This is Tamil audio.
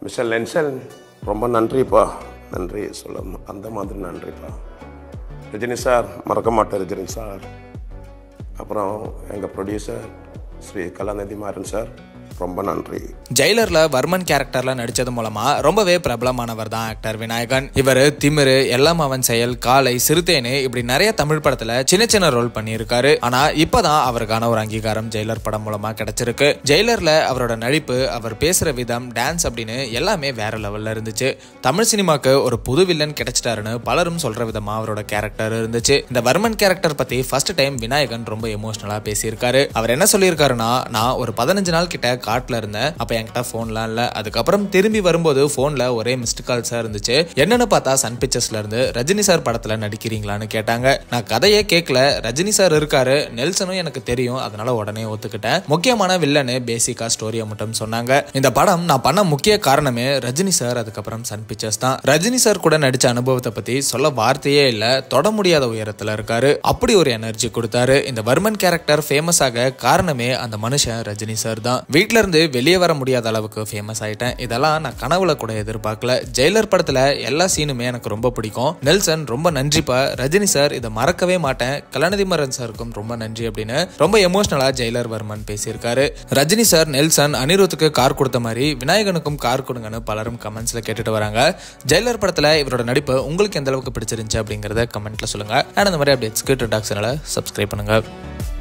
மிஸ்டர் லென்சன் ரொம்ப நன்றிப்பா நன்றி சொல்ல அந்த மாதிரி நன்றிப்பா ரஜினி சார் மறக்க மாட்டேன் ரஜினி சார் அப்புறம் எங்கள் ப்ரொடியூசர் ஸ்ரீ கலாநிதி மாறன் சார் ரொம்ப நன்றி ஜெயிலர்ல வர்மன் கேரக்டர்ல நடிச்சது மூலமா ரொம்பவே பிரபலமானவர் தான் ஆக்டர் விநாயகன் இவர் திமிரு எல்லாம் அவன் செயல் காலை சிறுத்தேனு இப்படி நிறைய தமிழ் படத்துல சின்ன சின்ன ரோல் பண்ணியிருக்காரு ஆனா இப்பதான் அவருக்கான ஒரு அங்கீகாரம் ஜெயிலர் படம் மூலமா கிடைச்சிருக்கு ஜெயிலர்ல அவரோட நடிப்பு அவர் பேசுற விதம் டான்ஸ் அப்படின்னு எல்லாமே வேற லெவல்ல இருந்துச்சு தமிழ் சினிமாக்கு ஒரு புது வில்லன் கிடைச்சிட்டாருன்னு பலரும் சொல்ற விதமா அவரோட கேரக்டர் இருந்துச்சு இந்த வர்மன் கேரக்டர் பத்தி ஃபர்ஸ்ட் டைம் விநாயகன் ரொம்ப எமோஷனலா பேசியிருக்காரு அவர் என்ன சொல்லியிருக்காருன்னா நான் ஒரு பதினஞ்சு நாள் கிட்ட காட்டுல இருந்தேன் அப்ப என்கிட்ட போன்லாம் இல்ல அதுக்கப்புறம் திரும்பி வரும்போது போன்ல ஒரே மிஸ்டு கால்ஸா இருந்துச்சு என்னன்னு பார்த்தா சன் பிக்சர்ஸ்ல இருந்து ரஜினி சார் படத்துல நடிக்கிறீங்களான்னு கேட்டாங்க நான் கதையே கேட்கல ரஜினி சார் இருக்காரு நெல்சனும் எனக்கு தெரியும் அதனால உடனே ஒத்துக்கிட்டேன் முக்கியமான வில்லனு பேசிக்கா ஸ்டோரியை மட்டும் சொன்னாங்க இந்த படம் நான் பண்ண முக்கிய காரணமே ரஜினி சார் அதுக்கப்புறம் சன் பிக்சர்ஸ் தான் ரஜினி சார் கூட நடிச்ச அனுபவத்தை பத்தி சொல்ல வார்த்தையே இல்ல தொட முடியாத உயரத்துல இருக்காரு அப்படி ஒரு எனர்ஜி கொடுத்தாரு இந்த வர்மன் கேரக்டர் ஃபேமஸ் ஆக காரணமே அந்த மனுஷன் ரஜினி சார் தான் வீட்ல இருந்து வெளியே வர முடியாத அளவுக்கு ஃபேமஸ் ஆயிட்டேன் இதெல்லாம் நான் கனவுல கூட எதிர்பார்க்கல ஜெயிலர் படத்துல எல்லா சீனுமே எனக்கு ரொம்ப பிடிக்கும் நெல்சன் ரொம்ப நன்றிப்பா ரஜினி சார் இதை மறக்கவே மாட்டேன் கலாநிதி மரன் சாருக்கும் ரொம்ப நன்றி அப்படின்னு ரொம்ப எமோஷனலா ஜெயிலர் வர்மன் பேசியிருக்காரு ரஜினி சார் நெல்சன் அனிருத்துக்கு கார் கொடுத்த மாதிரி விநாயகனுக்கும் கார் கொடுங்கன்னு பலரும் கமெண்ட்ஸ்ல கேட்டுட்டு வராங்க ஜெயிலர் படத்துல இவரோட நடிப்பு உங்களுக்கு எந்த அளவுக்கு பிடிச்சிருந்துச்சு அப்படிங்கறத கமெண்ட்ல சொல்லுங்க அண்ட் அந்த மாதிரி அப்டேட்ஸ்க்கு டாக்ஸ் சேனலை சப்ஸ்கிரைப் பண்ணுங்க